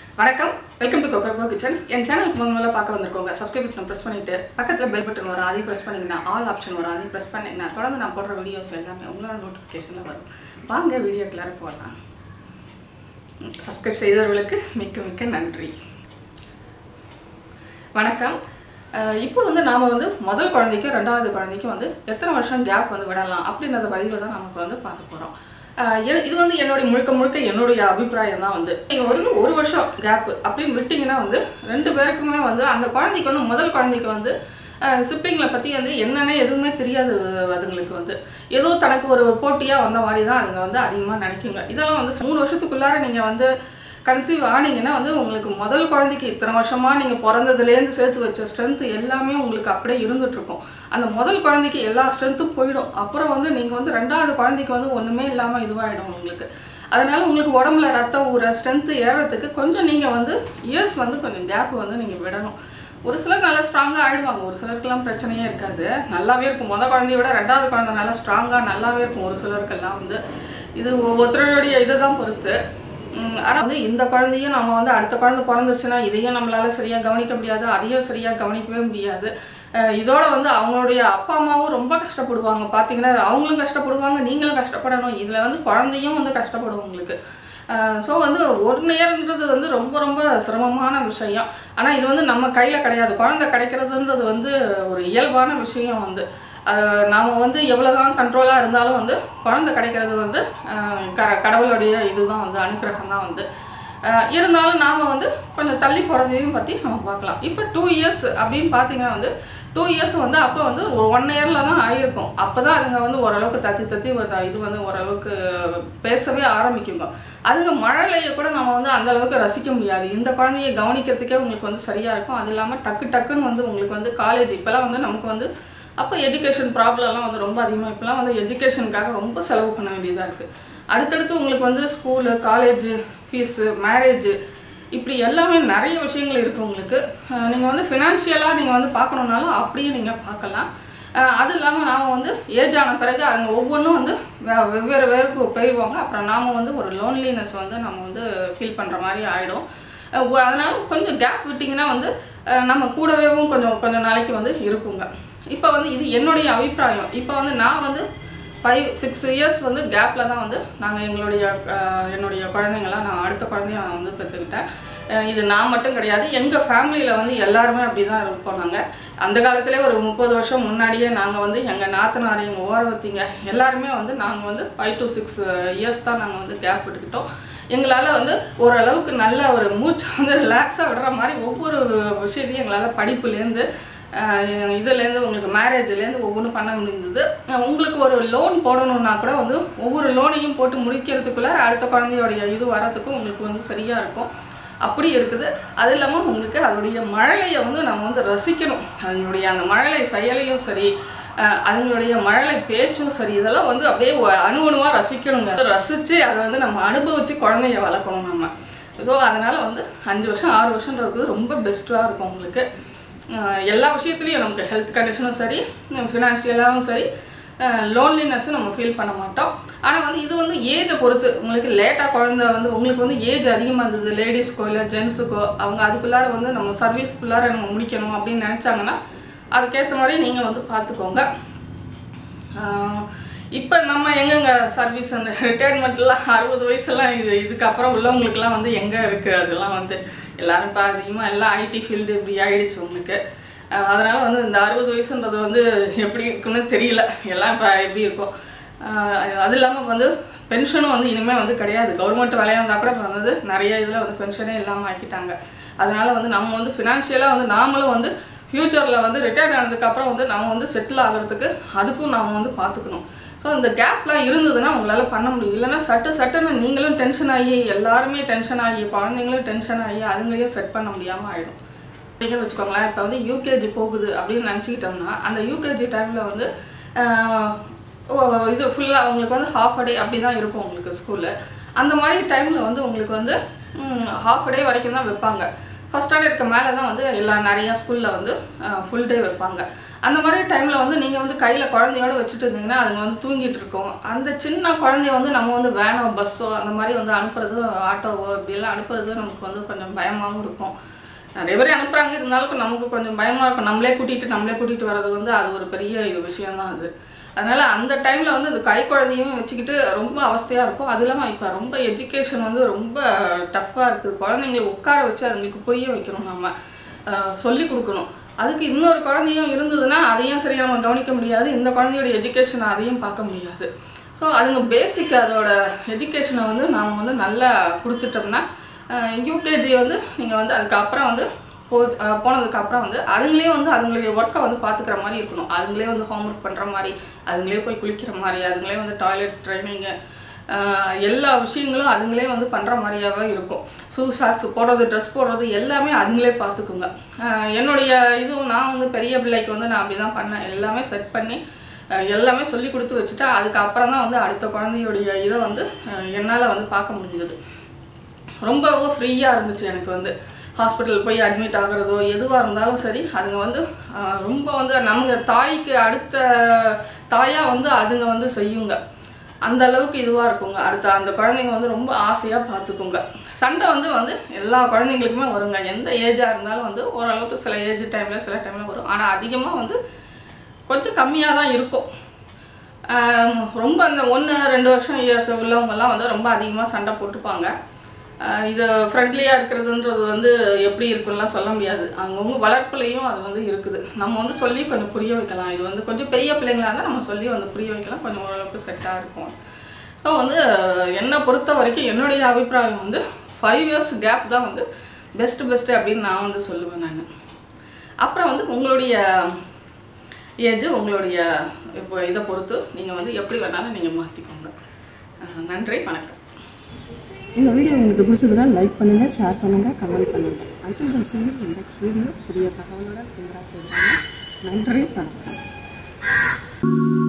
வணக்கம் welcome to Kokkarako kitchen என் சேனலுக்கு முதல் முதல்ல பார்க்க வந்திருக்கோங்க சப்ஸ்கிரைப் பட்டன் ப்ரெஸ் பண்ணிட்டு பக்கத்தில் பெல் பட்டன் வரும் அதையும் ப்ரெஸ் பண்ணிங்கன்னா ஆல் ஆப்ஷன் வரும் அதையும் ப்ரெஸ் பண்ணிங்கன்னா தொடர்ந்து நான் போடுற வீடியோஸ் எல்லாமே உங்களோட நோட்டிஃபிகேஷனில் வரும் வாங்க வீடியோக்குள்ளார போடலாம் சப்ஸ்கிரைப் செய்தவர்களுக்கு மிக்க மிக்க நன்றி வணக்கம் அஹ் இப்போ வந்து நாம் வந்து முதல் குழந்தைக்கும் ரெண்டாவது குழந்தைக்கும் வந்து எத்தனை வருஷம் கேப் வந்து விடலாம் அப்படின்றத பதிவை தான் நமக்கு வந்து பார்க்க போகிறோம் இது வந்து என்னுடைய முழுக்க முழுக்க என்னுடைய அபிப்பிராயம் தான் வந்து நீங்கள் ஒரு ஒரு வருஷம் கேப் அப்படின்னு விட்டிங்கன்னா வந்து ரெண்டு பேருக்குமே வந்து அந்த குழந்தைக்கு வந்து முதல் குழந்தைக்கு வந்து சிப்ளிங்களை பற்றி வந்து என்னென்ன எதுவுமே தெரியாது அதுங்களுக்கு வந்து ஏதோ தனக்கு ஒரு போட்டியாக வந்த மாதிரி தான் அதுங்க வந்து அதிகமாக நினைக்குங்க இதெல்லாம் வந்து மூணு வருஷத்துக்குள்ளார நீங்கள் வந்து கன்சீவ் ஆனீங்கன்னா வந்து உங்களுக்கு முதல் குழந்தைக்கு இத்தனை வருஷமாக நீங்கள் பிறந்ததுலேருந்து சேர்த்து வச்ச ஸ்ட்ரென்த் எல்லாமே உங்களுக்கு அப்படியே இருந்துகிட்ருக்கும் அந்த முதல் குழந்தைக்கு எல்லா ஸ்ட்ரென்த்தும் போயிடும் அப்புறம் வந்து நீங்கள் வந்து ரெண்டாவது குழந்தைக்கு வந்து ஒன்றுமே இல்லாமல் இதுவாகிடும் உங்களுக்கு அதனால் உங்களுக்கு உடம்புல ரத்த ஊற ஸ்ட்ரென்த்து ஏறுறதுக்கு கொஞ்சம் நீங்கள் வந்து இயர்ஸ் வந்து கொஞ்சம் கேப் வந்து நீங்கள் விடணும் ஒரு சிலர் நல்லா ஸ்ட்ராங்காக ஆயிடுவாங்க ஒரு சிலருக்கெல்லாம் பிரச்சனையே இருக்காது நல்லாவே இருக்கும் மொதல் குழந்தைய விட ரெண்டாவது குழந்தை நல்லா ஸ்ட்ராங்காக நல்லாவே இருக்கும் ஒரு சிலருக்கெல்லாம் வந்து இது ஒவ்வொருத்தருடைய இதை தான் பொறுத்து ஆனால் வந்து இந்த குழந்தையும் நம்ம வந்து அடுத்த குழந்தை பிறந்துருச்சுன்னா இதையும் நம்மளால சரியாக கவனிக்க முடியாது அதையும் சரியாக கவனிக்கவே முடியாது அஹ் இதோட வந்து அவங்களுடைய அப்பா அம்மாவும் ரொம்ப கஷ்டப்படுவாங்க பார்த்தீங்கன்னா அவங்களும் கஷ்டப்படுவாங்க நீங்களும் கஷ்டப்படணும் இதில் வந்து குழந்தையும் வந்து கஷ்டப்படும் உங்களுக்கு ஸோ வந்து ஒரு நேரன்றது வந்து ரொம்ப ரொம்ப சிரமமான விஷயம் ஆனால் இது வந்து நம்ம கையில் கிடையாது குழந்தை கிடைக்கிறதுன்றது வந்து ஒரு இயல்பான விஷயம் வந்து நாம் வந்து எவ்வளோதான் கண்ட்ரோலாக இருந்தாலும் வந்து குழந்தை கிடைக்கிறது வந்து அஹ் க கடவுளுடைய இதுதான் வந்து அனுக்கிரகம் தான் வந்து அஹ் இருந்தாலும் நாம் வந்து கொஞ்சம் தள்ளி போகிறதையும் பற்றி நம்ம பார்க்கலாம் இப்போ டூ இயர்ஸ் அப்படின்னு பார்த்தீங்கன்னா வந்து டூ இயர்ஸ் வந்து அப்போ வந்து ஒரு ஒன் இயரில் தான் ஆயிருக்கும் அப்போ தான் அதுங்க வந்து ஓரளவுக்கு தத்தி தத்தி ஒரு இது வந்து ஓரளவுக்கு பேசவே ஆரம்பிக்குங்க அதுங்க மழலையை கூட நம்ம வந்து அந்த அளவுக்கு ரசிக்க முடியாது இந்த குழந்தைய கவனிக்கிறதுக்கே உங்களுக்கு வந்து சரியாக இருக்கும் அது இல்லாமல் டக்கு டக்குன்னு வந்து உங்களுக்கு வந்து காலேஜ் இப்போலாம் வந்து நமக்கு வந்து அப்போ எஜுகேஷன் ப்ராப்ளம்லாம் வந்து ரொம்ப அதிகமாக இப்போலாம் வந்து எஜுகேஷனுக்காக ரொம்ப செலவு பண்ண வேண்டியதாக இருக்குது அடுத்தடுத்து உங்களுக்கு வந்து ஸ்கூலு காலேஜு ஃபீஸு மேரேஜு இப்படி எல்லாமே நிறைய விஷயங்கள் இருக்குது உங்களுக்கு நீங்கள் வந்து ஃபினான்ஷியலாக நீங்கள் வந்து பார்க்கணுன்னாலும் அப்படியே நீங்கள் பார்க்கலாம் அஹ் அது இல்லாமல் நாம் வந்து ஏஜ் ஆன பிறகு அவங்க ஒவ்வொன்றும் வந்து வே- வெவ்வேறு வேறுக்கு போயிடுவாங்க அப்புறம் நாம் வந்து ஒரு லோன்லினஸ் வந்து நம்ம வந்து ஃபீல் பண்ணுற மாதிரி ஆகிடும் அதனால் கொஞ்சம் கேப் விட்டிங்கன்னா வந்து அஹ் நம்ம கூடவேவும் கொஞ்சம் கொஞ்சம் நாளைக்கு வந்து இருக்குங்க இப்போ வந்து இது என்னுடைய அபிப்பிராயம் இப்போ வந்து நான் வந்து ஃபைவ் சிக்ஸ் இயர்ஸ் வந்து கேப்பில் தான் வந்து நாங்கள் எங்களுடைய அஹ், என்னுடைய குழந்தைங்களாம் நான் அடுத்த குழந்தைய நான் வந்து பெற்றுக்கிட்டேன் அஹ், இது நான் மட்டும் கிடையாது எங்கள் ஃபேமிலியில் வந்து எல்லாருமே அப்படி தான் இருப்போம் நாங்கள் அந்த காலத்திலே ஒரு முப்பது வருஷம் முன்னாடியே நாங்கள் வந்து எங்கள் நாத்தனார் எங்கள் ஓரவத்திங்க எல்லாருமே வந்து நாங்கள் வந்து ஃபைவ் டு சிக்ஸ் இயர்ஸ் தான் நாங்கள் வந்து கேப் விட்டுக்கிட்டோம் எங்களால் வந்து ஓரளவுக்கு நல்ல ஒரு மூச்சை வந்து ரிலாக்ஸாக விடுற மாதிரி ஒவ்வொரு விஷயத்தையும் எங்களால் படிப்புலேருந்து ஆஹ் இதுலேருந்து உங்களுக்கு மேரேஜ்லேருந்து ஒவ்வொன்றும் பண்ண முடிந்தது ஆஹ் உங்களுக்கு ஒரு லோன் போடணுன்னா கூட வந்து ஒவ்வொரு லோனையும் போட்டு முடிக்கிறதுக்குள்ளே அடுத்த குழந்தையோடைய இது வரத்துக்கும் உங்களுக்கு வந்து சரியாக இருக்கும் அப்படி இருக்குது அது இல்லாமல் உங்களுக்கு அதோடைய மழலையை வந்து நம்ம வந்து ரசிக்கணும் அதனுடைய அந்த மழலை செயலையும் சரி ஆஹ் அதுங்களுடைய மழலை பேச்சும் சரி இதெல்லாம் வந்து அப்படியே ஒ- அணு அணுவாக ரசிக்கணுங்க அதை ரசித்து அதை வந்து நம்ம அனுபவித்து குழந்தைய வளர்க்கணும் நம்ம ஸோ அதனால் வந்து அஞ்சு வருஷம் ஆறு வருஷன்றது ரொம்ப பெஸ்ட்டாக இருக்கும் உங்களுக்கு ஆஹ் எல்லா விஷயத்துலையும் நமக்கு ஹெல்த் கண்டிஷனும் சரி ஃபினான்ஷியலாகவும் சரி லோன்லினஸும் நம்ம ஃபீல் பண்ண மாட்டோம் ஆனால் வந்து இது வந்து ஏஜை பொறுத்து உங்களுக்கு லேட்டாக குழந்த வந்து உங்களுக்கு வந்து ஏஜ் அதிகமாக இருந்தது லேடிஸ்க்கோ இல்லை ஜென்ஸுக்கோ அவங்க அதுக்குள்ளார வந்து நம்ம சர்வீஸ்க்குள்ளார நம்ம முடிக்கணும் அப்படின்னு நினச்சாங்கன்னா அதுக்கேற்ற மாதிரி நீங்கள் வந்து பார்த்துக்கோங்க இப்போ நம்ம எங்கெங்க சர்வீஸ் அந்த ரிட்டையர்மெண்ட்லாம் அறுபது வயசுலாம் இது இதுக்கப்புறம் உள்ளவங்களுக்குலாம் வந்து எங்கே இருக்குது அதெல்லாம் வந்து எல்லாரும் இப்போ அதிகமாக எல்லாம் ஐடி ஃபீல்டு இப்படி ஆயிடுச்சு உங்களுக்கு அஹ் அதனால வந்து இந்த அறுபது வயசுன்றது வந்து எப்படி இருக்குன்னு தெரியல எல்லாம் இப்போ எப்படி இருக்கும் அஹ் அது இல்லாமல் வந்து பென்ஷனும் வந்து இனிமேல் வந்து கிடையாது கவர்மெண்ட் வேலையாக இருந்தால் கூட இப்போ வந்து நிறைய இதில் வந்து பென்ஷனே இல்லாமல் ஆக்கிட்டாங்க அதனால வந்து நம்ம வந்து ஃபினான்ஷியலாக வந்து நாமளும் வந்து ஃப்யூச்சரில் வந்து ரிட்டையர்ட் ஆனதுக்கப்புறம் வந்து நம்ம வந்து செட்டில் ஆகிறதுக்கு அதுக்கும் நாம் வந்து பார்த்துக்கணும் ஸோ இந்த கேப்லாம் இருந்ததுன்னா உங்களால் பண்ண முடியும் இல்லைன்னா சட்டு சட்டுன்னு நீங்களும் டென்ஷன் ஆகி எல்லாருமே டென்ஷன் ஆகி குழந்தைங்களும் டென்ஷன் ஆகி அதுங்களையும் செட் பண்ண முடியாமல் ஆகிடும் அப்படின்னு வச்சுக்கோங்களேன் இப்போ வந்து யூகேஜி போகுது அப்படின்னு நினச்சிக்கிட்டோம்னா அந்த யூகேஜி டைமில் வந்து ஆஹ், ஓ- இது ஃபுல்லாக உங்களுக்கு வந்து ஹாஃப் டே அப்படி தான் இருக்கும் உங்களுக்கு ஸ்கூலில் அந்த மாதிரி டைமில் வந்து உங்களுக்கு வந்து ஹாஃப் டே வரைக்கும் தான் வைப்பாங்க ஃபஸ்ட் ஸ்டாண்டர்டுக்கு மேலே தான் வந்து எல்லா நிறையா ஸ்கூலில் வந்து ஃபுல் டே வைப்பாங்க அந்த மாதிரி டைமில் வந்து நீங்கள் வந்து கையில் குழந்தையோட வச்சுட்டு இருந்தீங்கன்னா அதுங்க வந்து தூங்கிட்டு இருக்கும் அந்த சின்ன குழந்தைய வந்து நம்ம வந்து வேனோ பஸ்ஸோ அந்த மாதிரி வந்து அனுப்புறது ஆட்டோவோ இப்படியெல்லாம் அனுப்புறது நமக்கு வந்து கொஞ்சம் பயமாகவும் இருக்கும் நிறைய பேர் அனுப்புகிறாங்க இருந்தாலும் நமக்கு கொஞ்சம் பயமாக இருக்கும் நம்மளே கூட்டிகிட்டு நம்மளே கூட்டிகிட்டு வர்றது வந்து அது ஒரு பெரிய விஷயம்தான் அது அதனால் அந்த டைமில் வந்து அந்த கை குழந்தையும் வச்சுக்கிட்டு ரொம்ப அவஸ்தையாக இருக்கும் அது இல்லாமல் இப்போ ரொம்ப எஜுகேஷன் வந்து ரொம்ப டஃப்பாக இருக்குது குழந்தைங்களை உட்கார வச்சு அதுங்களுக்கு புரிய வைக்கணும் நம்ம சொல்லி கொடுக்கணும் அதுக்கு இன்னொரு குழந்தையும் இருந்ததுன்னா அதையும் சரியாக நம்ம கவனிக்க முடியாது இந்த குழந்தையோட எஜுகேஷன் அதையும் பார்க்க முடியாது ஸோ அதுங்க பேசிக் அதோட எஜுகேஷனை வந்து நாம் வந்து நல்லா கொடுத்துட்டோம்னா யூகேஜி வந்து நீங்கள் வந்து அதுக்கப்புறம் வந்து போ அஹ் போனதுக்கப்புறம் வந்து அதுங்களே வந்து அதுங்களுடைய ஒர்க்கை வந்து பார்த்துக்கிற மாதிரி இருக்கணும் அதுங்களே வந்து ஹோம்ஒர்க் பண்ணுற மாதிரி அதுங்களே போய் குளிக்கிற மாதிரி அதுங்களே வந்து டாய்லெட் ட்ரைனிங்கு எல்லா விஷயங்களும் அதுங்களே வந்து பண்ணுற மாதிரியாவே இருக்கும் ஷூ ஷாக்ஸ் போடுறது ட்ரெஸ் போடுறது எல்லாமே அதுங்களே பார்த்துக்குங்க அஹ் என்னுடைய இதுவும் நான் வந்து பெரிய பிள்ளைக்கு வந்து நான் அப்படி தான் பண்ணேன் எல்லாமே செட் பண்ணி அஹ் எல்லாமே சொல்லி கொடுத்து வச்சுட்டா அதுக்கப்புறம் தான் வந்து அடுத்த குழந்தையுடைய இதை வந்து என்னால் வந்து பார்க்க முடிஞ்சது ரொம்பவும் ஃப்ரீயாக இருந்துச்சு எனக்கு வந்து ஹாஸ்பிட்டல் போய் அட்மிட் ஆகுறதோ எதுவாக இருந்தாலும் சரி அதுங்க வந்து ஆஹ், ரொம்ப வந்து நமக்கு தாய்க்கு அடுத்த தாயாக வந்து அதுங்க வந்து செய்யுங்க அந்த அளவுக்கு இதுவாக இருக்குங்க அடுத்த அந்த குழந்தைங்க வந்து ரொம்ப ஆசையாக பார்த்துக்குங்க சண்டை வந்து வந்து எல்லா குழந்தைங்களுக்குமே வருங்க எந்த ஏஜாக இருந்தாலும் வந்து ஓரளவுக்கு சில ஏஜ் டைமில் சில டைமில் வரும் ஆனால் அதிகமாக வந்து கொஞ்சம் கம்மியாக தான் இருக்கும் ஆம், ரொம்ப அந்த ஒன்று ரெண்டு வருஷம் இயர்ஸ் உள்ளவங்கெல்லாம் வந்து ரொம்ப அதிகமாக சண்டை போட்டுப்பாங்க ஆஹ் இது ஃப்ரெண்ட்லியாக இருக்கிறதுன்றது வந்து எப்படி இருக்குன்னுலாம் சொல்ல முடியாது அவங்கவுங்க வளர்ப்புலையும் அது வந்து இருக்குது நம்ம வந்து சொல்லி கொஞ்சம் புரிய வைக்கலாம் இது வந்து கொஞ்சம் பெரிய பிள்ளைங்களா இருந்தால் நம்ம சொல்லி வந்து புரிய வைக்கலாம் கொஞ்சம் ஓரளவுக்கு செட்டாக இருக்கும் ஸோ வந்து என்னை பொறுத்த வரைக்கும் என்னுடைய அபிப்பிராயம் வந்து ஃபைவ் இயர்ஸ் கேப் தான் வந்து பெஸ்ட்டு பெஸ்ட்டு அப்படின்னு நான் வந்து சொல்லுவேன் நான் அப்புறம் வந்து உங்களுடைய ஏஜ் உங்களுடைய இப்போ இதை பொறுத்து நீங்கள் வந்து எப்படி வேணாலும் நீங்கள் மாற்றிக்கோங்க நன்றி வணக்கம் இந்த வீடியோ உங்களுக்கு பிடிச்சதுன்னா லைக் பண்ணுங்கள் ஷேர் பண்ணுங்கள் கமெண்ட் பண்ணுங்கள் until then seen next video புதிய தகவலுடன் இந்திரா செய்கிறாங்க நன்றி வணக்கம்